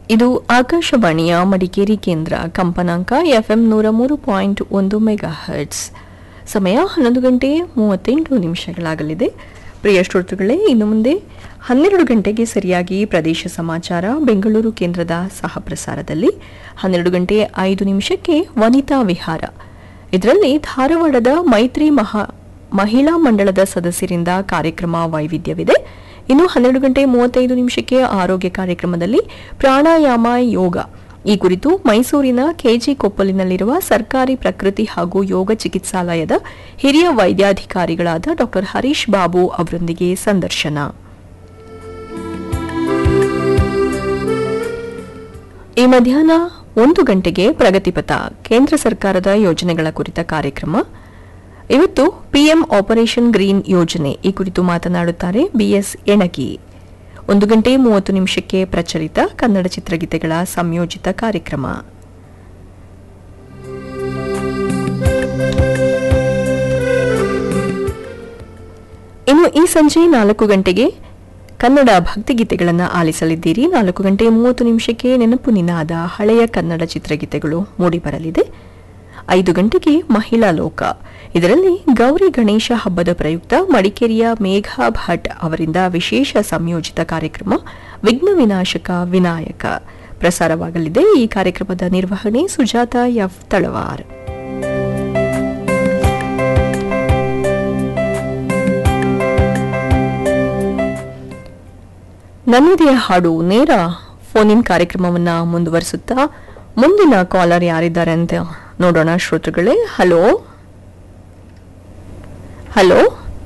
ಇದು ಆಕಾಶವಾಣಿಯ ಮಡಿಕೇರಿ ಕೇಂದ್ರ ಕಂಪನಾಂಕ ಎಫ್ಎಂ ನೂರ ಮೂರು ಪಾಯಿಂಟ್ ಒಂದು ಮೆಗಾ ಹರ್ಟ್ಸ್ ಸಮಯ ಹನ್ನೊಂದು ಗಂಟೆ ಮೂವತ್ತೆಂಟು ನಿಮಿಷಗಳಾಗಲಿದೆ ಪ್ರಿಯ ಶ್ರೋತೃಗಳೇ ಇನ್ನು ಮುಂದೆ ಹನ್ನೆರಡು ಗಂಟೆಗೆ ಸರಿಯಾಗಿ ಪ್ರದೇಶ ಸಮಾಚಾರ ಬೆಂಗಳೂರು ಕೇಂದ್ರದ ಸಹ ಪ್ರಸಾರದಲ್ಲಿ ಹನ್ನೆರಡು ಗಂಟೆ ಐದು ನಿಮಿಷಕ್ಕೆ ವನಿತಾ ವಿಹಾರ ಇದರಲ್ಲಿ ಧಾರವಾಡದ ಮೈತ್ರಿ ಮಹಾ ಮಹಿಳಾ ಮಂಡಳದ ಸದಸ್ಯರಿಂದ ಕಾರ್ಯಕ್ರಮ ವೈವಿಧ್ಯವಿದೆ ಇನ್ನು ಹನ್ನೆರಡು ಗಂಟೆ ಮೂವತ್ತೈದು ನಿಮಿಷಕ್ಕೆ ಆರೋಗ್ಯ ಕಾರ್ಯಕ್ರಮದಲ್ಲಿ ಪ್ರಾಣಾಯಾಮ ಯೋಗ ಈ ಕುರಿತು ಮೈಸೂರಿನ ಕೆಜಿ ಕೊಪ್ಪಲಿನಲ್ಲಿರುವ ಸರ್ಕಾರಿ ಪ್ರಕೃತಿ ಹಾಗೂ ಯೋಗ ಚಿಕಿತ್ಸಾಲಯದ ಹಿರಿಯ ವೈದ್ಯಾಧಿಕಾರಿಗಳಾದ ಡಾಕ್ಟರ್ ಹರೀಶ್ ಬಾಬು ಅವರೊಂದಿಗೆ ಸಂದರ್ಶನ ಈ ಮಧ್ಯಾಹ್ನ ಒಂದು ಗಂಟೆಗೆ ಪ್ರಗತಿಪಥ ಕೇಂದ್ರ ಸರ್ಕಾರದ ಯೋಜನೆಗಳ ಕುರಿತ ಕಾರ್ಯಕ್ರಮ ಇವತ್ತು ಪಿಎಂ ಆಪರೇಷನ್ ಗ್ರೀನ್ ಯೋಜನೆ ಈ ಕುರಿತು ಮಾತನಾಡುತ್ತಾರೆ ಬಿಎಸ್ ಎಣಗಿ ಒಂದು ಗಂಟೆ ಮೂವತ್ತು ನಿಮಿಷಕ್ಕೆ ಪ್ರಚಲಿತ ಕನ್ನಡ ಚಿತ್ರಗೀತೆಗಳ ಸಂಯೋಜಿತ ಕಾರ್ಯಕ್ರಮ ಇನ್ನು ಈ ಸಂಜೆ ನಾಲ್ಕು ಗಂಟೆಗೆ ಕನ್ನಡ ಭಕ್ತಿಗೀತೆಗಳನ್ನು ಆಲಿಸಲಿದ್ದೀರಿ ನಾಲ್ಕು ಗಂಟೆ ಮೂವತ್ತು ನಿಮಿಷಕ್ಕೆ ನೆನಪು ನಿನಾದ ಹಳೆಯ ಕನ್ನಡ ಚಿತ್ರಗೀತೆಗಳು ಮೂಡಿಬರಲಿದೆ ಐದು ಗಂಟೆಗೆ ಮಹಿಳಾ ಲೋಕ ಇದರಲ್ಲಿ ಗೌರಿ ಗಣೇಶ ಹಬ್ಬದ ಪ್ರಯುಕ್ತ ಮಡಿಕೇರಿಯ ಮೇಘಾ ಭಟ್ ಅವರಿಂದ ವಿಶೇಷ ಸಂಯೋಜಿತ ಕಾರ್ಯಕ್ರಮ ವಿಘ್ನ ವಿನಾಶಕ ವಿನಾಯಕ ಪ್ರಸಾರವಾಗಲಿದೆ ಈ ಕಾರ್ಯಕ್ರಮದ ನಿರ್ವಹಣೆ ಸುಜಾತ ಎಫ್ ತಳವಾರ್ ನನ್ನದೇ ಹಾಡು ನೇರ ಫೋನ್ ಇನ್ ಕಾರ್ಯಕ್ರಮವನ್ನ ಮುಂದುವರಿಸುತ್ತಾ ಮುಂದಿನ ಕಾಲರ್ ಯಾರಿದ್ದಾರೆ ಅಂತ ನೋಡೋಣ ಶ್ರೋತೃಗಳೇ ಹಲೋ ಹಲೋ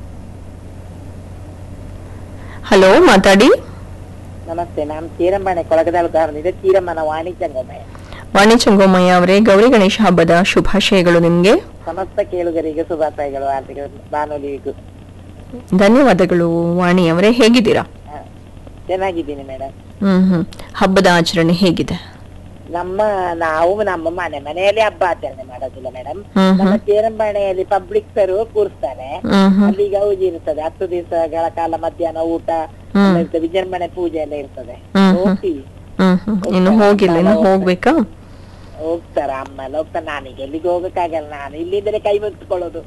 ಹಲೋ ಮಾತಾಡಿ ನಮಸ್ತೆ ನಾನು ಚೀರಮ್ಮನೆ ಕೊಳಗದಾಳುಗಾರನಿದೆ ಚೀರಮ್ಮನ ವಾಣಿ ಚಂಗಮಯ್ಯ ವಾಣಿ ಚಂಗೋಮಯ್ಯ ಅವರೇ ಗೌರಿ ಗಣೇಶ ಹಬ್ಬದ ಶುಭಾಶಯಗಳು ನಿಮಗೆ ಸಮಸ್ತ ಕೇಳುಗರಿಗೆ ಶುಭಾಶಯಗಳು ಆರ್ಥಿಕ ಬಾನುಲಿಗೂ ಧನ್ಯವಾದಗಳು ವಾಣಿ ಅವರೇ ಹೇಗಿದ್ದೀರಾ ಹ. ಚೆನ್ನಾಗಿದ್ದೀನಿ ಮೇಡಮ್ ಹ್ಮ್ ಹ್ಮ್ ಹಬ್ಬದ ಆಚರಣೆ ಹೇಗಿದೆ ನಮ್ಮ ನಾವು ನಮ್ಮ ಮನೆ ಮನೆಯಲ್ಲಿ ಹಬ್ಬ ಆಚರಣೆ ಮಾಡೋದಿಲ್ಲ ಮೇಡಮ್ ಹ್ಮ್ ನಮ್ಮ ಹ್ಮ್ ಚೇರಂಬಾಣೆಯಲ್ಲಿ ಪಬ್ಲಿಕ್ ಸರು ಕೂರಿಸ್ತಾರೆ ಹ್ಮ್ ಹ್ಮ್ ಅಲ್ಲಿ ಗೌಜಿ ಇರ್ತದೆ ಹತ್ತು ದಿವಸಗಳ ಕಾಲ ಮಧ್ಯಾಹ್ನ ಊಟ ಹ್ಮ್. ಎಲ್ಲ ಇರ್ತದೆ ವಿಜೃಂಭಣೆ ಪೂಜೆ ಎಲ್ಲ ಇರ್ತದೆ ಹ್ಮ್ ಹ್ಮ್. ಹೋಗ್ತೀವಿ ಹ್ಮ್ ಹ್ಮ್ ಇನ್ನು ಹೋಗಿಲ್ಲ ಇನ್ನು ಹೋಗ್ಬೇಕಾ ಹೋಗ್ತಾರ ಅಮ್ಮ ಎಲ್ಲ ಹೋಗ್ತಾರೆ ನಾನೀಗ ಎಲ್ಲಿಗೆ ಹೋಗಕ್ಕಾಗಲ್ಲ ನಾನು ಇಲ್ಲಿಂದಲೇ ಕೈ ಮುಗಿಸ್ಕೊಳ್ಳೋದು